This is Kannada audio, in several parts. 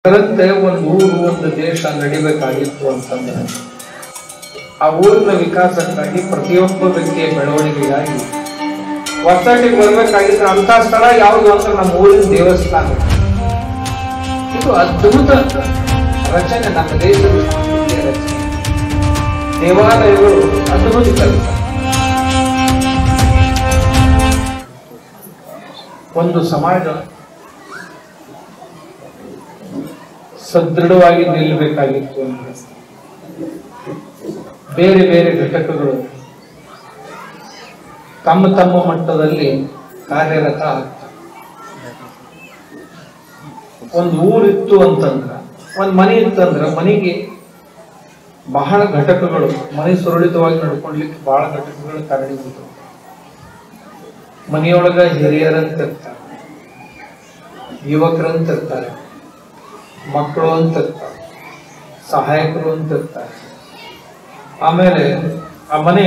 ಅದರಂತೆ ಒಂದು ಊರು ಒಂದು ದೇಶ ನಡಿಬೇಕಾಗಿತ್ತು ಅಂತಂದ್ರೆ ಆ ಊರಿನ ವಿಕಾಸಕ್ಕಾಗಿ ಪ್ರತಿಯೊಬ್ಬ ವ್ಯಕ್ತಿಯ ಬೆಳವಣಿಗೆಗಾಗಿ ಒತ್ತಟ್ಟಿಗೆ ಬರ್ಬೇಕಾಗಿದ್ರೆ ಅಂತ ಸ್ಥಳ ಯಾವುದು ಅಂದ್ರೆ ನಮ್ಮ ಊರಿನ ದೇವಸ್ಥಾನ ಇದು ಅದ್ಭುತ ರಚನೆ ನಮ್ಮ ದೇಶದ ಸಂಸ್ಕೃತಿಯ ರಚನೆ ದೇವಾಲಯಗಳು ಅದ್ಭುತ ಕೆಲಸ ಒಂದು ಸಮಾಜ ಸದೃಢವಾಗಿ ನಿಲ್ಲಬೇಕಾಗಿತ್ತು ಅಂದ್ರೆ ಬೇರೆ ಬೇರೆ ಘಟಕಗಳು ತಮ್ಮ ತಮ್ಮ ಮಟ್ಟದಲ್ಲಿ ಕಾರ್ಯರತ ಆಗ್ತವೆ ಒಂದು ಊರಿತ್ತು ಅಂತಂದ್ರ ಒಂದ್ ಮನೆ ಇತ್ತಂದ್ರ ಮನೆಗೆ ಬಹಳ ಘಟಕಗಳು ಮನೆ ಸುರಳಿತವಾಗಿ ನಡ್ಕೊಳ್ಲಿಕ್ಕೆ ಬಹಳ ಘಟಕಗಳು ಕಾರಣೀಭೂತ ಮನೆಯೊಳಗ ಹಿರಿಯರಂತ ಇರ್ತಾರೆ ಯುವಕರಂತ ಇರ್ತಾರೆ ಮಕ್ಕಳು ಅಂತ ಇರ್ತಾರೆ ಸಹಾಯಕರು ಅಂತ ಇರ್ತಾರೆ ಆಮೇಲೆ ಆ ಮನೆ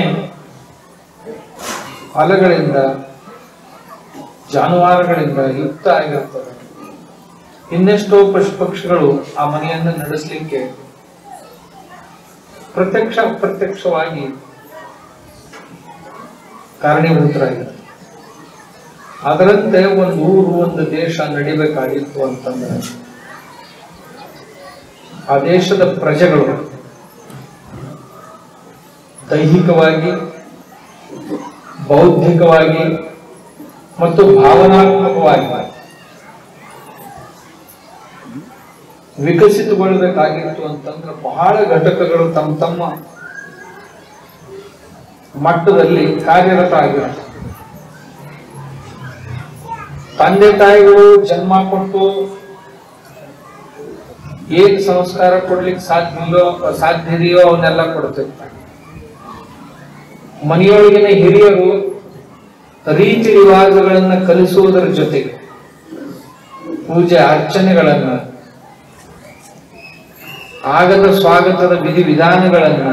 ಹೊಲಗಳಿಂದ ಜಾನುವಾರುಗಳಿಂದ ಯುಕ್ತ ಆಗಿರ್ತದೆ ಇನ್ನೆಷ್ಟೋ ಪಶು ಪಕ್ಷಿಗಳು ಆ ಮನೆಯನ್ನು ನಡೆಸಲಿಕ್ಕೆ ಪ್ರತ್ಯಕ್ಷ ಅಪ್ರತ್ಯಕ್ಷವಾಗಿ ಕಾರಣೀಭೂತರಾಗಿದ್ದಾರೆ ಅದರಂತೆ ಒಂದು ಊರು ಒಂದು ದೇಶ ನಡಿಬೇಕಾಗಿತ್ತು ಅಂತಂದ್ರೆ ಆ ದೇಶದ ಪ್ರಜೆಗಳು ದೈಹಿಕವಾಗಿ ಬೌದ್ಧಿಕವಾಗಿ ಮತ್ತು ಭಾವನಾತ್ಮಕವಾಗಿ ವಿಕಸಿತಗೊಳ್ಳಬೇಕಾಗಿತ್ತು ಅಂತಂದ್ರೆ ಬಹಳ ಘಟಕಗಳು ತಮ್ಮ ತಮ್ಮ ಮಟ್ಟದಲ್ಲಿ ಕಾರ್ಯರತ ಆಗಿರುತ್ತೆ ತಂದೆ ತಾಯಿಗಳು ಜನ್ಮ ಕೊಟ್ಟು ಏನ್ ಸಂಸ್ಕಾರ ಕೊಡ್ಲಿಕ್ಕೆ ಸಾಧ್ಯ ಇಲ್ಲೋ ಸಾಧ್ಯ ಇದೆಯೋ ಅವನ್ನೆಲ್ಲ ಕೊಡ್ತಿರ್ತಾರೆ ಮನೆಯೊಳಗಿನ ಹಿರಿಯರು ರೀತಿ ರಿವಾಜುಗಳನ್ನ ಕಲಿಸುವುದರ ಜೊತೆಗೆ ಪೂಜೆ ಅರ್ಚನೆಗಳನ್ನ ಆಗದ ಸ್ವಾಗತದ ವಿಧಿ ವಿಧಾನಗಳನ್ನ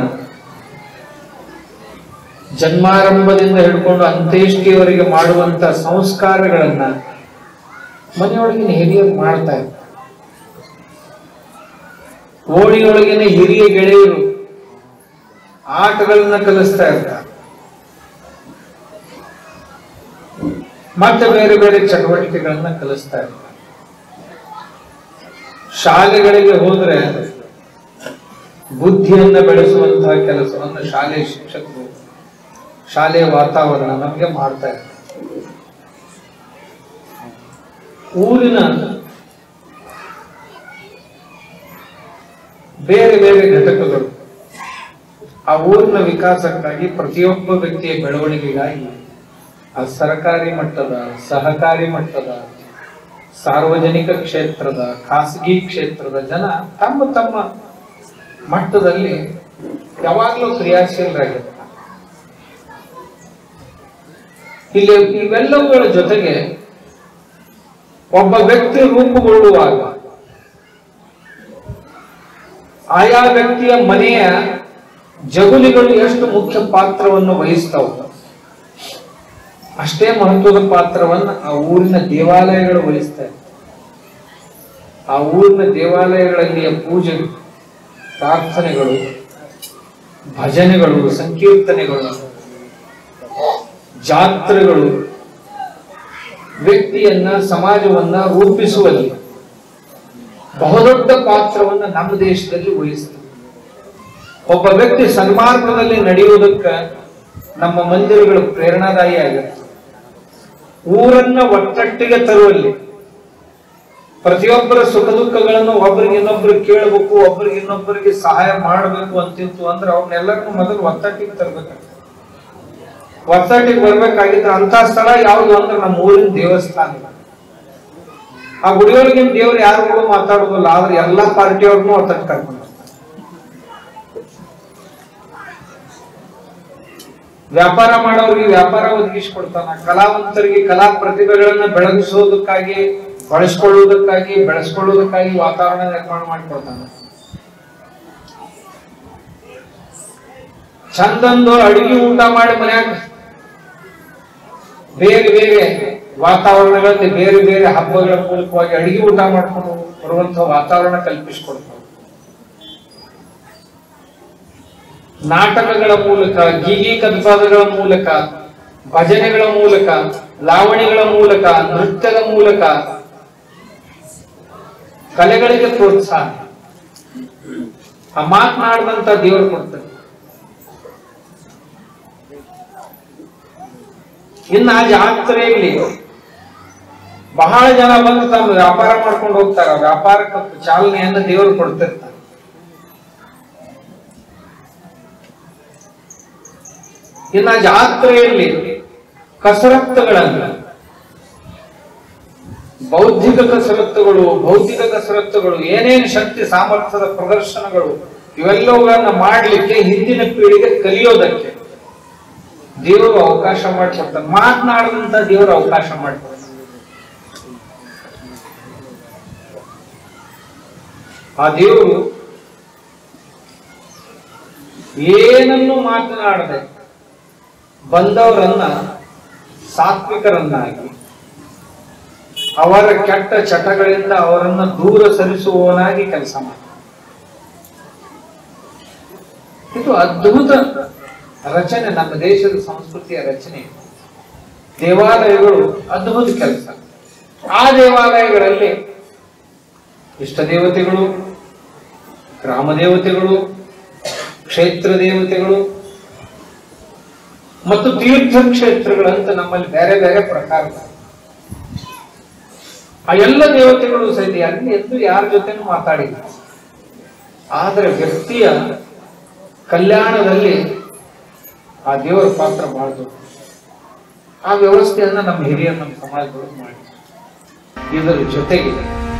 ಜನ್ಮಾರಂಭದಿಂದ ಹಿಡ್ಕೊಂಡು ಅಂತ್ಯೇಷ್ಟಿಯವರೆಗೆ ಮಾಡುವಂತ ಸಂಸ್ಕಾರಗಳನ್ನ ಮನೆಯೊಳಗಿನ ಹಿರಿಯರು ಮಾಡ್ತಾ ಇರ್ತಾರೆ ಓಣಿಯೊಳಗಿನ ಹಿರಿಯ ಗೆಳೆಯರು ಆಟಗಳನ್ನ ಕಲಿಸ್ತಾ ಇರ್ತಾರೆ ಮತ್ತೆ ಬೇರೆ ಬೇರೆ ಚಟುವಟಿಕೆಗಳನ್ನ ಕಲಿಸ್ತಾ ಇರ್ತಾರೆ ಶಾಲೆಗಳಿಗೆ ಹೋದ್ರೆ ಬುದ್ಧಿಯನ್ನ ಬೆಳೆಸುವಂತಹ ಕೆಲಸವನ್ನು ಶಾಲೆಯ ಶಿಕ್ಷಕರು ಶಾಲೆಯ ವಾತಾವರಣ ನಮಗೆ ಮಾಡ್ತಾ ಇರ್ತಾರೆ ಊರಿನ ಬೇರೆ ಬೇರೆ ಘಟಕಗಳು ಆ ಊರಿನ ವಿಕಾಸಕ್ಕಾಗಿ ಪ್ರತಿಯೊಬ್ಬ ವ್ಯಕ್ತಿಯ ಬೆಳವಣಿಗೆಗಾಗಿ ಆ ಸರ್ಕಾರಿ ಮಟ್ಟದ ಸಹಕಾರಿ ಮಟ್ಟದ ಸಾರ್ವಜನಿಕ ಕ್ಷೇತ್ರದ ಖಾಸಗಿ ಕ್ಷೇತ್ರದ ಜನ ತಮ್ಮ ತಮ್ಮ ಮಟ್ಟದಲ್ಲಿ ಯಾವಾಗಲೂ ಕ್ರಿಯಾಶೀಲರಾಗಿರ್ತಾರೆ ಇಲ್ಲಿ ಇವೆಲ್ಲವುಗಳ ಜೊತೆಗೆ ಒಬ್ಬ ವ್ಯಕ್ತಿ ರೂಪುಗೊಳ್ಳುವಾಗ ಆಯಾ ವ್ಯಕ್ತಿಯ ಮನೆಯ ಜಗುಲಿಗಳು ಎಷ್ಟು ಮುಖ್ಯ ಪಾತ್ರವನ್ನು ವಹಿಸ್ತಾವ ಅಷ್ಟೇ ಮಹತ್ವದ ಪಾತ್ರವನ್ನು ಆ ಊರಿನ ದೇವಾಲಯಗಳು ವಹಿಸ್ತಾ ಆ ಊರಿನ ದೇವಾಲಯಗಳಲ್ಲಿಯ ಪೂಜೆ ಪ್ರಾರ್ಥನೆಗಳು ಭಜನೆಗಳು ಸಂಕೀರ್ತನೆಗಳು ಜಾತ್ರೆಗಳು ವ್ಯಕ್ತಿಯನ್ನ ಸಮಾಜವನ್ನ ರೂಪಿಸುವಲ್ಲಿ ಬಹುದೊಡ್ಡ ಪಾತ್ರವನ್ನ ನಮ್ಮ ದೇಶದಲ್ಲಿ ವಹಿಸ್ತದೆ ಒಬ್ಬ ವ್ಯಕ್ತಿ ಸನ್ಮಾರ್ಗದಲ್ಲಿ ನಡೆಯುವುದಕ್ಕ ನಮ್ಮ ಮಂದಿರಗಳು ಪ್ರೇರಣಾದಾಯಿ ಆಗಿರ್ತದೆ ಊರನ್ನ ಒಟ್ಟಟ್ಟಿಗೆ ತರುವಲ್ಲಿ ಪ್ರತಿಯೊಬ್ಬರ ಸುಖ ದುಃಖಗಳನ್ನು ಒಬ್ಬರಿಗೆ ಇನ್ನೊಬ್ರಿಗೆ ಕೇಳಬೇಕು ಒಬ್ಬರಿಗೆ ಇನ್ನೊಬ್ಬರಿಗೆ ಸಹಾಯ ಮಾಡಬೇಕು ಅಂತಿತ್ತು ಅಂದ್ರೆ ಅವ್ರನ್ನೆಲ್ಲರನ್ನು ಮೊದಲು ಒತ್ತಟ್ಟಿಗೆ ತರಬೇಕಾಗ್ತದೆ ಒತ್ತಟ್ಟಿಗೆ ಬರ್ಬೇಕಾಗಿದ್ರೆ ಅಂತ ಸ್ಥಳ ಯಾವುದು ಅಂದ್ರೆ ನಮ್ಮ ಊರಿನ ದೇವಸ್ಥಾನ ಆ ಗುಡಿಯೊಳಗಿನ ದೇವ್ರು ಯಾರು ಕೂಡ ಮಾತಾಡೋದಿಲ್ಲ ಆದ್ರೆ ಎಲ್ಲಾ ಪಾರ್ಟಿಯವ್ರನ್ನೂ ಒತ್ತಟ್ಟು ಕರ್ಕೊಂಡು ವ್ಯಾಪಾರ ಮಾಡೋರಿಗೆ ವ್ಯಾಪಾರ ಒದಗಿಸಿಕೊಡ್ತಾನ ಕಲಾವಂತರಿಗೆ ಕಲಾ ಪ್ರತಿಭೆಗಳನ್ನ ಬೆಳಗಿಸೋದಕ್ಕಾಗಿ ಬಳಸ್ಕೊಳ್ಳುವುದಕ್ಕಾಗಿ ಬೆಳೆಸ್ಕೊಳ್ಳುವುದಕ್ಕಾಗಿ ವಾತಾವರಣ ನಿರ್ಮಾಣ ಮಾಡಿಕೊಡ್ತಾನ ಚಂದಂದು ಅಡಿಗೆ ಊಟ ಮಾಡಿ ಮನ್ಯಾಗ ಬೇರೆ ಬೇರೆ ವಾತಾವರಣಗಳಲ್ಲಿ ಬೇರೆ ಬೇರೆ ಹಬ್ಬಗಳ ಮೂಲಕವಾಗಿ ಅಡಿಗೆ ಊಟ ಮಾಡ್ಕೊಂಡು ಬರುವಂತಹ ವಾತಾವರಣ ಕಲ್ಪಿಸಿಕೊಡ್ತಾವೆ ನಾಟಕಗಳ ಮೂಲಕ ಗೀಗಿ ಕದ್ಪಾದಗಳ ಮೂಲಕ ಭಜನೆಗಳ ಮೂಲಕ ಲಾವಣಿಗಳ ಮೂಲಕ ನೃತ್ಯದ ಮೂಲಕ ಕಲೆಗಳಿಗೆ ಪ್ರೋತ್ಸಾಹ ಆ ಮಾತನಾಡಿದಂತ ದೇವರು ಕೊಡ್ತಾರೆ ಇನ್ನ ಆ ಜಾತ್ರೆಯಲ್ಲಿ ಬಹಳ ಜನ ಬಂದು ತಮ್ಮ ವ್ಯಾಪಾರ ಮಾಡ್ಕೊಂಡು ಹೋಗ್ತಾರ ವ್ಯಾಪಾರಕ್ಕೆ ಚಾಲನೆಯನ್ನು ದೇವರು ಕೊಡ್ತಿರ್ತಾರೆ ಇನ್ನ ಜಾತ್ರೆಯಲ್ಲಿ ಕಸರತ್ತುಗಳನ್ನು ಬೌದ್ಧಿಕ ಕಸರತ್ತುಗಳು ಭೌತಿಕ ಕಸರತ್ತುಗಳು ಏನೇನು ಶಕ್ತಿ ಸಾಮರ್ಥ್ಯದ ಪ್ರದರ್ಶನಗಳು ಇವೆಲ್ಲವುಗಳನ್ನ ಮಾಡಲಿಕ್ಕೆ ಹಿಂದಿನ ಪೀಳಿಗೆ ಕಲಿಯೋದಕ್ಕೆ ದೇವರು ಅವಕಾಶ ಮಾಡಿಕೊಡ್ತಾನೆ ಮಾತನಾಡದಂತ ದೇವರು ಅವಕಾಶ ಮಾಡಿಕೊಡ್ತಾನೆ ಆ ದೇವರು ಏನನ್ನು ಮಾತನಾಡದೆ ಬಂದವರನ್ನ ಸಾತ್ವಿಕರನ್ನಾಗಿ ಅವರ ಕೆಟ್ಟ ಚಟಗಳಿಂದ ಅವರನ್ನ ದೂರ ಸರಿಸುವವನಾಗಿ ಕೆಲಸ ಮಾಡ ಇದು ಅದ್ಭುತ ರಚನೆ ನಮ್ಮ ದೇಶದ ಸಂಸ್ಕೃತಿಯ ರಚನೆ ದೇವಾಲಯಗಳು ಅದ್ಭುತ ಕೆಲಸ ಆ ದೇವಾಲಯಗಳಲ್ಲಿ ಇಷ್ಟ ದೇವತೆಗಳು ಗ್ರಾಮ ದೇವತೆಗಳು ಕ್ಷೇತ್ರ ದೇವತೆಗಳು ಮತ್ತು ತೀರ್ಥ ಕ್ಷೇತ್ರಗಳಂತ ನಮ್ಮಲ್ಲಿ ಬೇರೆ ಬೇರೆ ಪ್ರಕಾರ ಆ ಎಲ್ಲ ದೇವತೆಗಳು ಸಹಿತ ಅಲ್ಲಿ ಎಂದು ಯಾರ ಜೊತೆನೂ ಮಾತಾಡಿಲ್ಲ ಆದರೆ ವ್ಯಕ್ತಿಯ ಕಲ್ಯಾಣದಲ್ಲಿ ಆ ದೇವರ ಪಾತ್ರ ಬಹಳ ದೊಡ್ಡ ಆ ವ್ಯವಸ್ಥೆಯನ್ನ ನಮ್ಮ ಹಿರಿಯರು ನಮ್ಮ ಸಮಾಜದೊಳಗೆ ಮಾಡಿ ಇದರ ಜೊತೆಗೆ